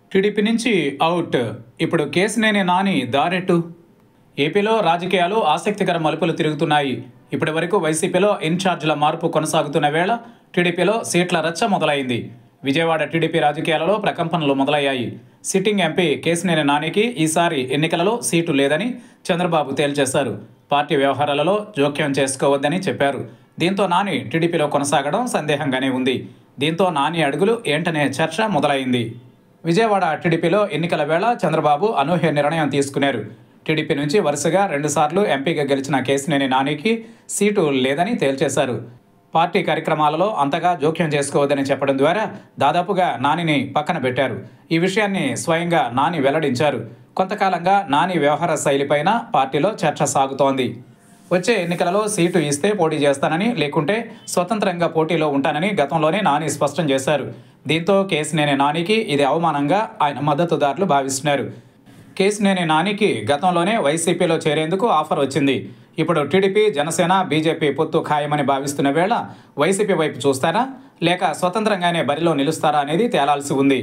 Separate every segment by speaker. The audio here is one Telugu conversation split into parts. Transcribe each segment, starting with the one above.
Speaker 1: టీడీపీ నుంచి అవుట్ ఇప్పుడు కేసినేని నాని దారెట్టు ఏపీలో రాజకీయాలు ఆసక్తికర మలుపులు తిరుగుతున్నాయి ఇప్పటి వరకు వైసీపీలో ఇన్ఛార్జీల మార్పు కొనసాగుతున్న వేళ టీడీపీలో సీట్ల రచ్చ మొదలైంది విజయవాడ టీడీపీ రాజకీయాలలో ప్రకంపనలు మొదలయ్యాయి సిట్టింగ్ ఎంపీ కేసినేని నానికి ఈసారి ఎన్నికలలో సీటు లేదని చంద్రబాబు తేల్చేశారు పార్టీ వ్యవహారాలలో జోక్యం చేసుకోవద్దని చెప్పారు దీంతో నాని టీడీపీలో కొనసాగడం సందేహంగానే ఉంది దీంతో నాని అడుగులు ఏంటనే చర్చ మొదలైంది విజయవాడ టీడీపీలో ఎన్నికల వేళ చంద్రబాబు అనూహ్య నిర్ణయం తీసుకున్నారు టీడీపీ నుంచి వరుసగా రెండుసార్లు ఎంపీగా గెలిచిన కేసినేని నానికి సీటు లేదని తేల్చేశారు పార్టీ కార్యక్రమాలలో అంతగా జోక్యం చేసుకోవద్దని చెప్పడం ద్వారా దాదాపుగా నానిని పక్కన పెట్టారు ఈ విషయాన్ని స్వయంగా నాని వెల్లడించారు కొంతకాలంగా నాని వ్యవహార శైలిపైన పార్టీలో చర్చ సాగుతోంది వచ్చే ఎన్నికలలో సీటు ఇస్తే పోటీ చేస్తానని లేకుంటే స్వతంత్రంగా పోటీలో ఉంటానని గతంలోనే నాని స్పష్టం చేశారు దీంతో కేసినేని నానికి ఇది అవమానంగా ఆయన మద్దతుదారులు భావిస్తున్నారు కేసినేని నానికి గతంలోనే వైసీపీలో చేరేందుకు ఆఫర్ వచ్చింది ఇప్పుడు టీడీపీ జనసేన బీజేపీ పొత్తు ఖాయమని భావిస్తున్న వేళ వైసీపీ వైపు చూస్తారా లేక స్వతంత్రంగానే బరిలో నిలుస్తారా అనేది తేలాల్సి ఉంది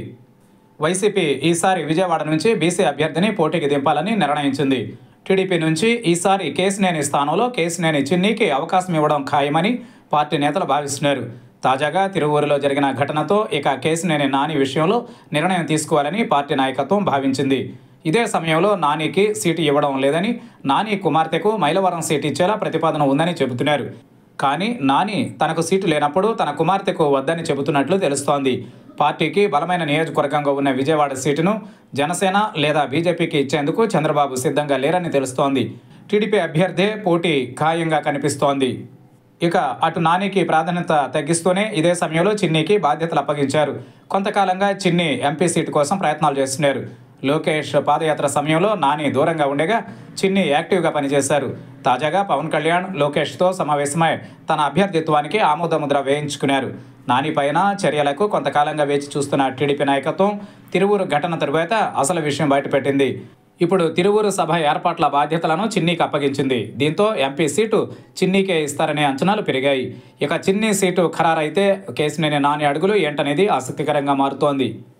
Speaker 1: వైసీపీ ఈసారి విజయవాడ నుంచి బీసీ అభ్యర్థిని పోటీకి దింపాలని నిర్ణయించింది టీడీపీ నుంచి ఈసారి కేసినేని స్థానంలో కేసినేని చిన్నీకి అవకాశం ఇవ్వడం ఖాయమని పార్టీ నేతలు భావిస్తున్నారు తాజాగా తిరువూరులో జరిగిన ఘటనతో ఇక కేసినేని నాని విషయంలో నిర్ణయం తీసుకోవాలని పార్టీ నాయకత్వం భావించింది ఇదే సమయంలో నానికి సీటు ఇవ్వడం లేదని నాని కుమార్తెకు మైలవరం సీటు ఇచ్చేలా ప్రతిపాదన ఉందని చెబుతున్నారు కానీ నాని తనకు సీటు లేనప్పుడు తన కుమార్తెకు వద్దని చెబుతున్నట్లు తెలుస్తోంది పార్టీకి బలమైన నియోజకవర్గంగా ఉన్న విజయవాడ సీటును జనసేన లేదా బీజేపీకి ఇచ్చేందుకు చంద్రబాబు సిద్ధంగా లేరని తెలుస్తోంది టీడీపీ అభ్యర్థే పోటీ ఖాయంగా కనిపిస్తోంది ఇక అటు నానికి ప్రాధాన్యత తగ్గిస్తూనే ఇదే సమయంలో చిన్నీకి బాధ్యతలు అప్పగించారు కొంతకాలంగా చిన్ని ఎంపీ సీటు కోసం ప్రయత్నాలు చేస్తున్నారు లోకేష్ పాదయాత్ర సమయంలో నాని దూరంగా ఉండగా చిన్ని యాక్టివ్గా పనిచేశారు తాజాగా పవన్ కళ్యాణ్ లోకేష్తో సమావేశమై తన అభ్యర్థిత్వానికి ఆమోదముద్ర వేయించుకున్నారు నాని పైన చర్యలకు కొంతకాలంగా వేచి చూస్తున్న టీడీపీ నాయకత్వం తిరువురు ఘటన తరువాత అసలు విషయం బయటపెట్టింది ఇప్పుడు తిరువురు సభ ఏర్పాట్ల బాధ్యతలను చిన్నీకి అప్పగించింది దీంతో ఎంపీ సీటు చిన్నీకే ఇస్తారనే అంచనాలు పెరిగాయి ఇక చిన్ని సీటు ఖరారైతే కేసినేని నాని అడుగులు ఏంటనేది ఆసక్తికరంగా మారుతోంది